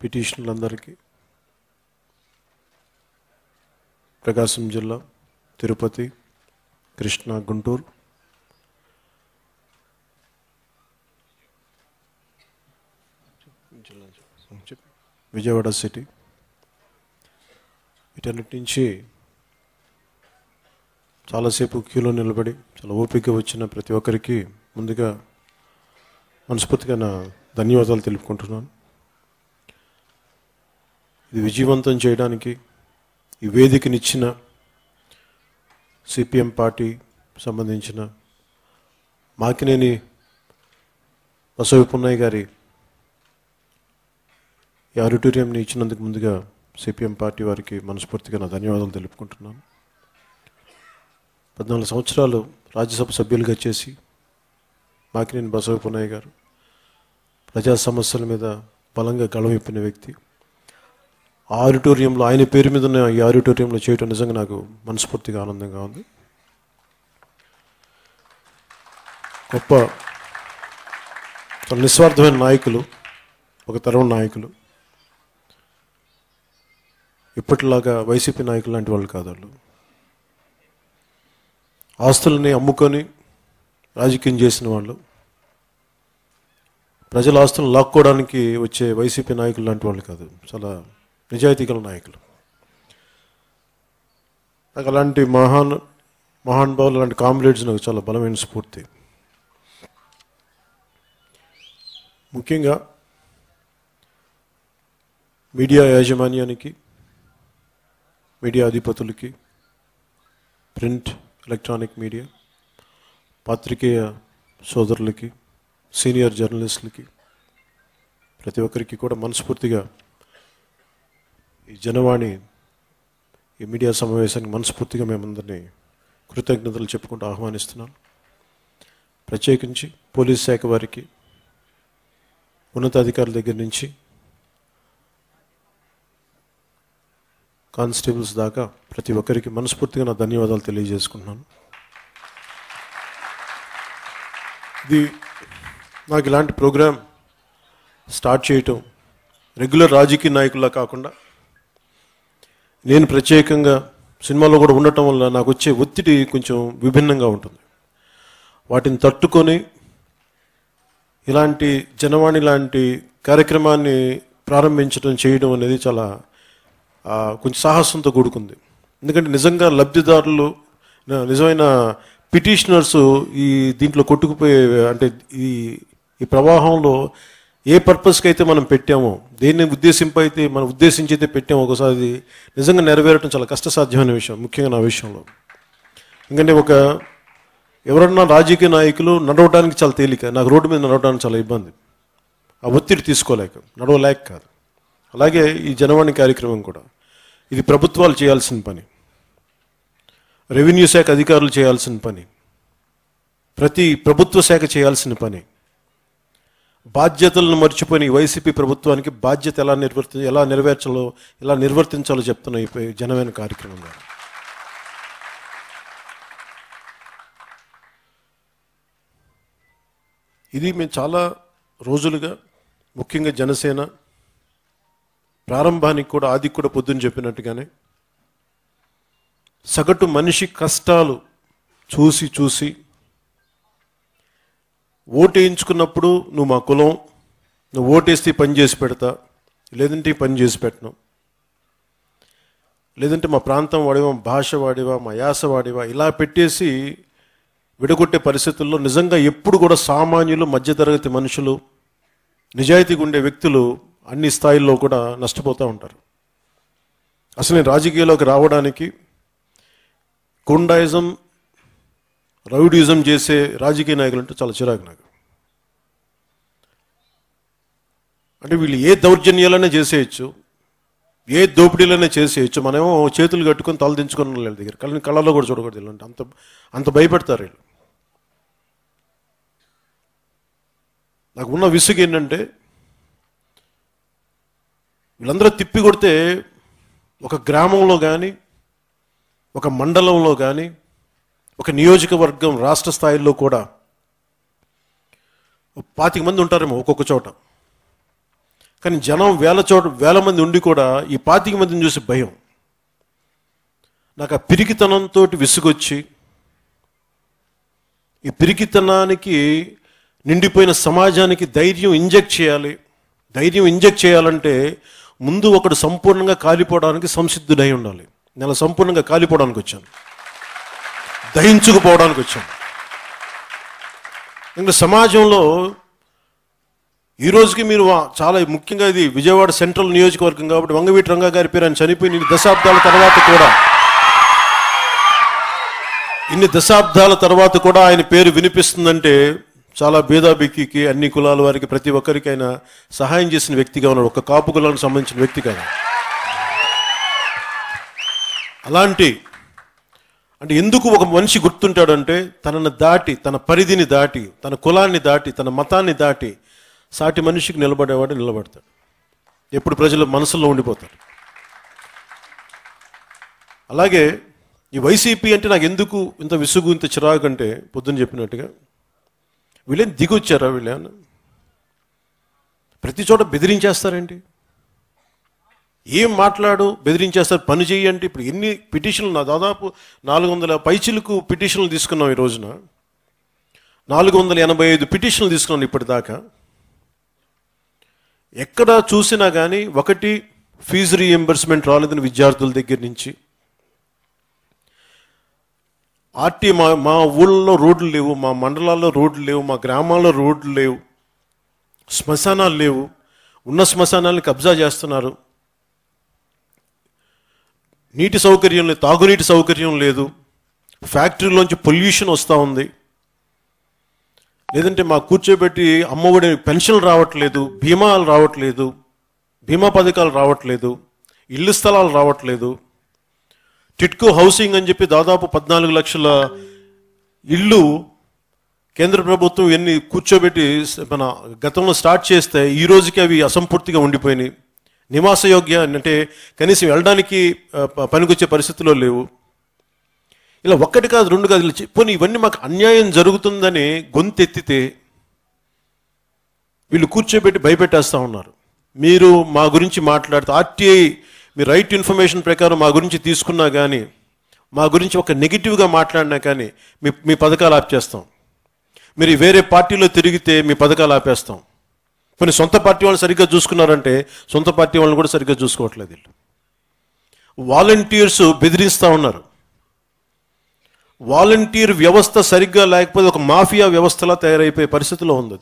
పిటిషన్లందరికీ ప్రకాశం జిల్లా తిరుపతి కృష్ణా గుంటూరు విజయవాడ సిటీ వీటన్నిటి నుంచి చాలాసేపు క్యూలో నిలబడి చాలా ఓపిక వచ్చిన ప్రతి ఒక్కరికి ముందుగా మనస్ఫూర్తిగా నా ధన్యవాదాలు తెలుపుకుంటున్నాను ఇది విజయవంతం చేయడానికి ఈ వేదికనిచ్చిన సిపిఎం పార్టీ సంబంధించిన మాకినేని బసవి పున్నయ్య గారి ఈ ఆడిటోరియంని ఇచ్చినందుకు ముందుగా సిపిఎం పార్టీ వారికి మనస్ఫూర్తిగా నా ధన్యవాదాలు తెలుపుకుంటున్నాను పద్నాలుగు సంవత్సరాలు రాజ్యసభ సభ్యులుగా చేసి మాకినేని బసవ పున్నయ్య గారు ప్రజా సమస్యల మీద బలంగా గళమిప్పిన వ్యక్తి ఆ ఆడిటోరియంలో ఆయన పేరు మీద ఉన్న ఈ ఆడిటోరియంలో చేయటం నిజంగా నాకు మనస్ఫూర్తిగా ఆనందంగా ఉంది గొప్ప చాలా నిస్వార్థమైన నాయకులు ఒక తరం నాయకులు ఇప్పటిలాగా వైసీపీ నాయకులు లాంటి వాళ్ళు కాదు వాళ్ళు ఆస్తులని అమ్ముకొని రాజకీయం చేసిన వాళ్ళు ప్రజల ఆస్తులను లాక్కోవడానికి వచ్చే వైసీపీ నాయకులు లాంటి వాళ్ళు కాదు చాలా నిజాయితీ గల నాయకులు నాకు అలాంటి మహాన్ మహాన్ భావులు లాంటి కామ్రేడ్స్ నాకు చాలా బలమైన స్ఫూర్తి ముఖ్యంగా మీడియా యాజమాన్యానికి మీడియా అధిపతులకి ప్రింట్ ఎలక్ట్రానిక్ మీడియా పాత్రికేయ సోదరులకి సీనియర్ జర్నలిస్టులకి ప్రతి ఒక్కరికి కూడా మనస్ఫూర్తిగా ఈ జనవాణి ఈ మీడియా సమావేశానికి మనస్ఫూర్తిగా మేమందరినీ కృతజ్ఞతలు చెప్పుకుంటూ ఆహ్వానిస్తున్నాను ప్రత్యేకించి పోలీస్ శాఖ వారికి ఉన్నతాధికారుల దగ్గర నుంచి కానిస్టేబుల్స్ దాకా ప్రతి ఒక్కరికి మనస్ఫూర్తిగా నా ధన్యవాదాలు తెలియజేసుకుంటున్నాను ఇది నాకు ఇలాంటి ప్రోగ్రాం స్టార్ట్ చేయటం రెగ్యులర్ రాజకీయ నాయకుల్లా కాకుండా నేను ప్రత్యేకంగా సినిమాలో కూడా ఉండటం వల్ల నాకు వచ్చే ఒత్తిడి కొంచెం విభిన్నంగా ఉంటుంది వాటిని తట్టుకొని ఇలాంటి జనవాణి లాంటి కార్యక్రమాన్ని ప్రారంభించడం చేయడం అనేది చాలా ఆ, కొంచెం సాహసంతో కూడుకుంది ఎందుకంటే నిజంగా లబ్ధిదారులు న- నిజమైన పిటిషనర్స్ ఈ దీంట్లో కొట్టుకుపోయే అంటే ఈ ఈ ప్రవాహంలో ఏ పర్పస్కి అయితే మనం పెట్టామో దేన్ని ఉద్దేశింప అయితే మనం ఉద్దేశించి అయితే పెట్టామో ఒకసారి అది నిజంగా నెరవేరటం చాలా కష్టసాధ్యమైన విషయం ముఖ్యంగా నా విషయంలో ఎందుకంటే ఒక ఎవరన్నా రాజకీయ నాయకులు నడవడానికి చాలా తేలిక నాకు రోడ్డు మీద నడవడానికి చాలా ఇబ్బంది ఆ ఒత్తిడి తీసుకోలేక నడవలేక కాదు అలాగే ఈ జనవాణి కార్యక్రమం కూడా ఇది ప్రభుత్వాలు చేయాల్సిన పని రెవెన్యూ శాఖ అధికారులు చేయాల్సిన పని ప్రతి ప్రభుత్వ శాఖ చేయాల్సిన పని బాధ్యతలను మర్చిపోయిన ఈ వైసీపీ ప్రభుత్వానికి బాధ్యత ఎలా నిర్వర్తి ఎలా నెరవేర్చాలో ఎలా నిర్వర్తించాలో చెప్తున్న ఈ జనమైన కార్యక్రమం ద్వారా ఇది మేము చాలా రోజులుగా ముఖ్యంగా జనసేన ప్రారంభానికి కూడా ఆదికి కూడా పొద్దున్న చెప్పినట్టుగానే సగటు మనిషి కష్టాలు చూసి చూసి ఓటేయించుకున్నప్పుడు నువ్వు మా కులం నువ్వు ఓటేస్తే ఈ పని చేసి పెడతా లేదంటే ఈ పని చేసి పెట్టను లేదంటే మా ప్రాంతం వాడివా మా భాష వాడివా మా యాస వాడివా ఇలా పెట్టేసి విడగొట్టే పరిస్థితుల్లో నిజంగా ఎప్పుడు కూడా సామాన్యులు మధ్యతరగతి మనుషులు నిజాయితీగా ఉండే వ్యక్తులు అన్ని స్థాయిల్లో కూడా నష్టపోతూ ఉంటారు అసలు నేను రాజకీయాల్లోకి రావడానికి గుండాయిజం రౌడీజం చేసే రాజకీయ నాయకులు అంటే చాలా చిరాకు నాకు అంటే వీళ్ళు ఏ దౌర్జన్యాలనే చేసేయచ్చు ఏ దోపిడీలనే చేసేయచ్చు మనమేమో చేతులు కట్టుకొని తల దించుకొని వాళ్ళ దగ్గర కళ్ళని కళ్ళలో కూడా చూడకూడదు ఇలాంటి అంత అంత భయపెడతారు వీళ్ళు నాకు ఉన్న విసుగు ఏంటంటే వీళ్ళందరూ తిప్పి కొడితే ఒక గ్రామంలో కానీ ఒక మండలంలో కానీ ఒక నియోజకవర్గం రాష్ట్ర స్థాయిలో కూడా ఓ పాతిక మంది ఉంటారేమో ఒక్కొక్క చోట కానీ జనం వేల చోట వేల మంది ఉండి కూడా ఈ పాతిక మందిని చూసి భయం నాకు ఆ పిరికితనంతో విసుగొచ్చి ఈ పిరికితనానికి నిండిపోయిన సమాజానికి ధైర్యం ఇంజెక్ట్ చేయాలి ధైర్యం ఇంజెక్ట్ చేయాలంటే ముందు ఒకడు సంపూర్ణంగా కాలిపోవడానికి సంసిద్ధుడై ఉండాలి నేను సంపూర్ణంగా కాలిపోవడానికి వచ్చాను దహించుకుపోవడానికి వచ్చాను ఇంకా సమాజంలో ఈ రోజుకి మీరు వా- చాలా ముఖ్యంగా ఇది విజయవాడ సెంట్రల్ నియోజకవర్గం కాబట్టి వంగవీటి రంగా గారి పేరు ఆయన చనిపోయిన ఇన్ని దశాబ్దాల తర్వాత కూడా ఇన్ని దశాబ్దాల తర్వాత కూడా ఆయన పేరు వినిపిస్తుందంటే చాలా భేదాభిక్కి అన్ని కులాల వారికి ప్రతి ఒక్కరికి ఆయన సహాయం చేసిన వ్యక్తిగా ఉన్నాడు ఒక కాపు కులానికి సంబంధించిన వ్యక్తి కాదు అలాంటి అంటే ఎందుకు ఒక మనిషి గుర్తుంటాడంటే తనను దాటి తన పరిధిని దాటి తన కులాన్ని దాటి తన మతాన్ని దాటి సాటి మనిషికి నిలబడేవాడు నిలబడతాడు ఎప్పుడు ప్రజల మనసులో ఉండిపోతాడు అలాగే ఈ వైసీపీ అంటే నాకు ఎందుకు ఇంత విసుగు ఇంత చిరాకు అంటే పొద్దున్న చెప్పినట్టుగా వీళ్ళేం దిగొచ్చారా వీళ్ళేమన్నా ప్రతి చోట బెదిరించేస్తారేంటి ఏం మాట్లాడు బెదిరించేస్తారు పని చేయండి ఇప్పుడు ఎన్ని పిటిషన్లు నా దాదాపు నాలుగు వందల పైచిలకు పిటిషన్లు తీసుకున్నాం ఈ రోజున నాలుగు వందల ఎనభై ఐదు పిటిషన్లు తీసుకున్నాను ఇప్పటిదాకా ఎక్కడ చూసినా కానీ ఒకటి ఫీజు రీఎంబర్స్మెంట్ రాలేదని విద్యార్థుల దగ్గర నుంచి ఆర్టీ మా మా ఊళ్ళలో రోడ్లు లేవు మా మండలాల్లో రోడ్లు లేవు మా గ్రామాల్లో రోడ్లు లేవు శ్మశానాలు లేవు ఉన్న శ్మశానాలను కబ్జా చేస్తున్నారు నీటి సౌకర్యం లేదు తాగునీటి సౌకర్యం లేదు ఫ్యాక్టరీలోంచి పొల్యూషన్ వస్తూ ఉంది లేదంటే మా కూర్చోబెట్టి అమ్మఒడి పెన్షన్లు రావట్లేదు బీమాలు రావట్లేదు బీమా పథకాలు రావట్లేదు ఇల్లు స్థలాలు రావట్లేదు టిట్కో హౌసింగ్ అని చెప్పి దాదాపు పద్నాలుగు లక్షల ఇళ్ళు కేంద్ర ప్రభుత్వం ఎన్ని కూర్చోబెట్టి స- మన గతంలో స్టార్ట్ చేస్తే ఈ రోజుకి అవి అసంపూర్తిగా ఉండిపోయినాయి నివాసయోగ్య అంటే కనీసం వెళ్ళడానికి ఆ, ప- పనికొచ్చే పరిస్థితిలో లేవు ఇలా ఒక్కటి కాదు రెండు కాదు ఇలా చె- పోనీ ఇవన్నీ మాకు అన్యాయం జరుగుతుందని గొంతెత్తితే వీళ్ళు కూర్చోబెట్టి భయపెట్టేస్తా ఉన్నారు మీరు మా గురించి మాట్లాడుతూ ఆర్టీఐ మీ రైట్ ఇన్ఫర్మేషన్ ప్రకారం మా గురించి తీసుకున్నా కానీ మా గురించి ఒక నెగిటివ్గా మాట్లాడినా కానీ మీ మీ పథకాలు ఆపేస్తాం మీరు వేరే పార్టీలో తిరిగితే మీ పథకాలు ఆపేస్తాం కొన్ని సొంత పార్టీ వాళ్ళు సరిగ్గా చూసుకున్నారంటే సొంత పార్టీ వాళ్ళని కూడా సరిగ్గా చూసుకోవట్లేదు వీళ్ళు వాలంటీర్స్ బెదిరిస్తూ ఉన్నారు వాలంటీర్ వ్యవస్థ సరిగ్గా లేకపోతే ఒక మాఫియా వ్యవస్థలా తయారైపోయే పరిస్థితిలో ఉంది